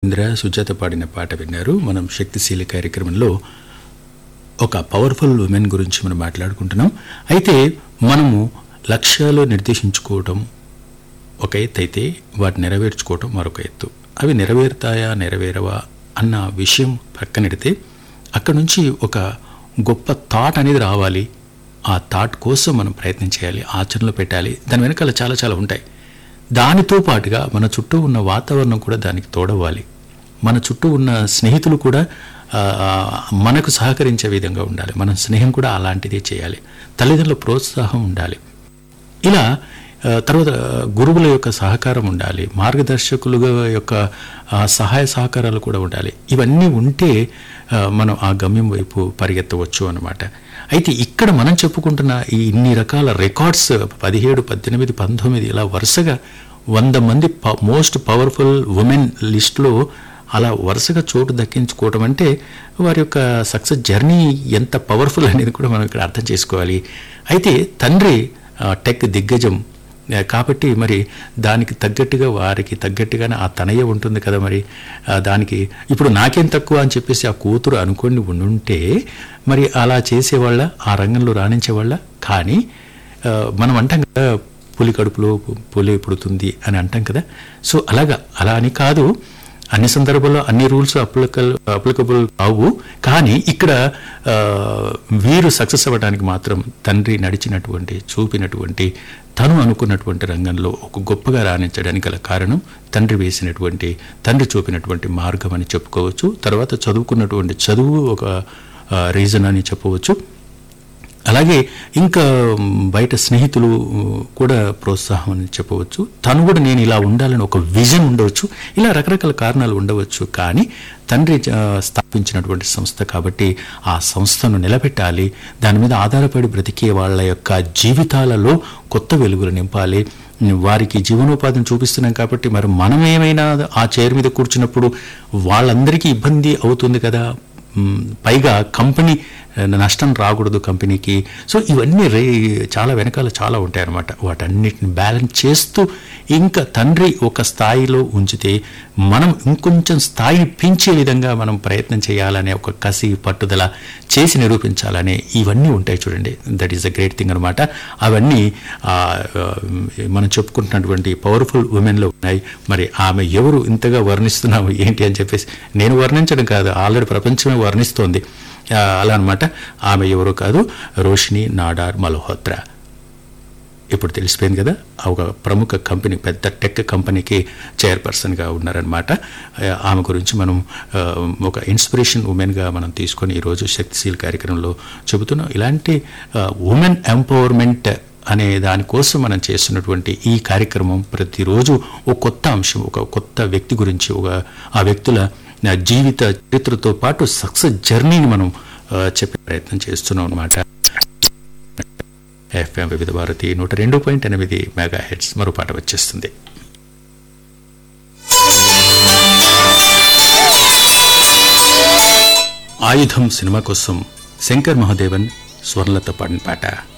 ఇంద్ర సుజాత పాడిన పాట విన్నారు మనం శక్తిశీలి కార్యక్రమంలో ఒక పవర్ఫుల్ ఉమెన్ గురించి మనం మాట్లాడుకుంటున్నాం అయితే మనము లక్ష్యాలు నిర్దేశించుకోవటం ఒక ఎత్తు అయితే వాటిని నెరవేర్చుకోవటం మరొక ఎత్తు అవి నెరవేరుతాయా నెరవేరవా అన్న విషయం పక్కనెడితే అక్కడ నుంచి ఒక గొప్ప థాట్ అనేది రావాలి ఆ థాట్ కోసం మనం ప్రయత్నం చేయాలి ఆచరణలో పెట్టాలి దాని వెనకాల చాలా చాలా ఉంటాయి దానితో పాటుగా మన చుట్టూ ఉన్న వాతావరణం కూడా దానికి తోడవ్వాలి మన చుట్టూ ఉన్న స్నేహితులు కూడా ఆ, మనకు సహకరించే విధంగా ఉండాలి మన స్నేహం కూడా అలాంటిదే చేయాలి తల్లిదండ్రుల ప్రోత్సాహం ఉండాలి ఇలా ఆ, తర్వాత గురువుల యొక్క సహకారం ఉండాలి మార్గదర్శకులుగా యొక్క ఆ, సహాయ సహకారాలు కూడా ఉండాలి ఇవన్నీ ఉంటే ఆ, మనం ఆ గమ్యం వైపు పరిగెత్తవచ్చు అన్నమాట అయితే ఇక్కడ మనం చెప్పుకుంటున్న ఈ ఇన్ని రకాల రికార్డ్స్ పదిహేడు పద్దెనిమిది పంతొమ్మిది ఇలా వరుసగా వంద మంది మోస్ట్ పవర్ఫుల్ ఉమెన్ లిస్టులో అలా వరుసగా చోటు దక్కించుకోవడం అంటే వారి యొక్క సక్సెస్ జర్నీ ఎంత పవర్ఫుల్ అనేది కూడా మనం ఇక్కడ అర్థం చేసుకోవాలి అయితే తండ్రి ఆ, టెక్ దిగ్గజం ఆ, కాబట్టి మరి దానికి తగ్గట్టుగా వారికి తగ్గట్టుగానే ఆ తనయ్య ఉంటుంది కదా మరి ఆ, దానికి ఇప్పుడు నాకేం తక్కువ అని చెప్పేసి ఆ కూతురు అనుకొని ఉండుంటే మరి అలా చేసేవాళ్ళ ఆ రంగంలో రాణించేవాళ్ళ కానీ ఆ, మనం అంటాం కదా పులి కడుపులో పు- పులి పుడుతుంది అని అంటాం కదా సో అలాగా అలా అని కాదు అన్ని సందర్భాల్లో అన్ని రూల్స్ అప్లికల్ అప్లికబుల్ కావు కానీ ఇక్కడ ఆ, వీరు సక్సెస్ అవ్వడానికి మాత్రం తండ్రి నడిచినటువంటి చూపినటువంటి తను అనుకున్నటువంటి రంగంలో ఒక గొప్పగా రాణించడానికి గల కారణం తండ్రి వేసినటువంటి తండ్రి చూపినటువంటి మార్గం అని చెప్పుకోవచ్చు తర్వాత చదువుకున్నటువంటి చదువు ఒక రీజన్ అని చెప్పవచ్చు అలాగే ఇంకా మ్, బయట స్నేహితులు మ్, కూడా ప్రోత్సాహం అని చెప్పవచ్చు తను కూడా నేను ఇలా ఉండాలని ఒక విజన్ ఉండవచ్చు ఇలా రకరకాల కారణాలు ఉండవచ్చు కానీ తండ్రి ఆ, స్థాపించినటువంటి సంస్థ కాబట్టి ఆ సంస్థను నిలబెట్టాలి దాని మీద ఆధారపడి బ్రతికే వాళ్ళ యొక్క జీవితాలలో కొత్త వెలుగులు నింపాలి వారికి జీవనోపాధిని చూపిస్తున్నాం కాబట్టి మరి మనం ఏమైనా ఆ చైర్ మీద కూర్చున్నప్పుడు వాళ్ళందరికీ ఇబ్బంది అవుతుంది కదా మ్, పైగా కంపెనీ ఆ, నష్టం రాకూడదు కంపెనీకి సో ఇవన్నీ రే చాలా వెనకాల చాలా ఉంటాయన్నమాట వాటన్నిటిని బ్యాలెన్స్ చేస్తూ ఇంకా తండ్రి ఒక స్థాయిలో ఉంచితే మనం ఇంకొంచెం స్థాయి పెంచే విధంగా మనం ప్రయత్నం చేయాలనే ఒక కసి పట్టుదల చేసి నిరూపించాలనే ఇవన్నీ ఉంటాయి చూడండి that is the great thing అనమాట అవన్నీ ఆ, ఆ, మనం చెప్పుకుంటున్నటువంటి పవర్ఫుల్ ఉమెన్లో ఉన్నాయి మరి ఆమె ఎవరు ఇంతగా వర్ణిస్తున్నాము ఏంటి అని చెప్పేసి నేను వర్ణించడం కాదు ఆల్రెడీ ప్రపంచమే వర్ణిస్తోంది ఆ, అలా అనమాట ఆమె ఎవరో కాదు రోషిని నాడార్ మల్హోత్రా ఇప్పుడు తెలిసిపోయింది కదా ఆ ఒక ప్రముఖ కంపెనీ పెద్ద టెక్ కంపెనీకి చైర్పర్సన్గా ఉన్నారనమాట ఆ, ఆమె గురించి మనం ఆ, ఒక ఇన్స్పిరేషన్ ఉమెన్గా మనం తీసుకొని ఈరోజు శక్తిశీల్ కార్యక్రమంలో చెబుతున్నాం ఇలాంటి ఉమెన్ ఎంపవర్మెంట్ అనే దానికోసం మనం చేస్తున్నటువంటి ఈ కార్యక్రమం ప్రతిరోజు ఒక కొత్త అంశం ఒక కొత్త వ్యక్తి గురించి ఒక ఆ వ్యక్తుల ఆ, జీవిత చరిత్రతో పాటు సక్సెస్ జర్నీని మనం ఆ, చెప్పే ప్రయత్నం చేస్తున్నాం అనమాట ఎఫ్ఎం వివిధ భారతి నూట రెండు పాయింట్ ఎనిమిది మెగా హెడ్స్ మరో పాట వచ్చేస్తుంది ఆయుధం సినిమా కోసం శంకర్ మహాదేవన్ స్వర్ణలత పాడిన పాట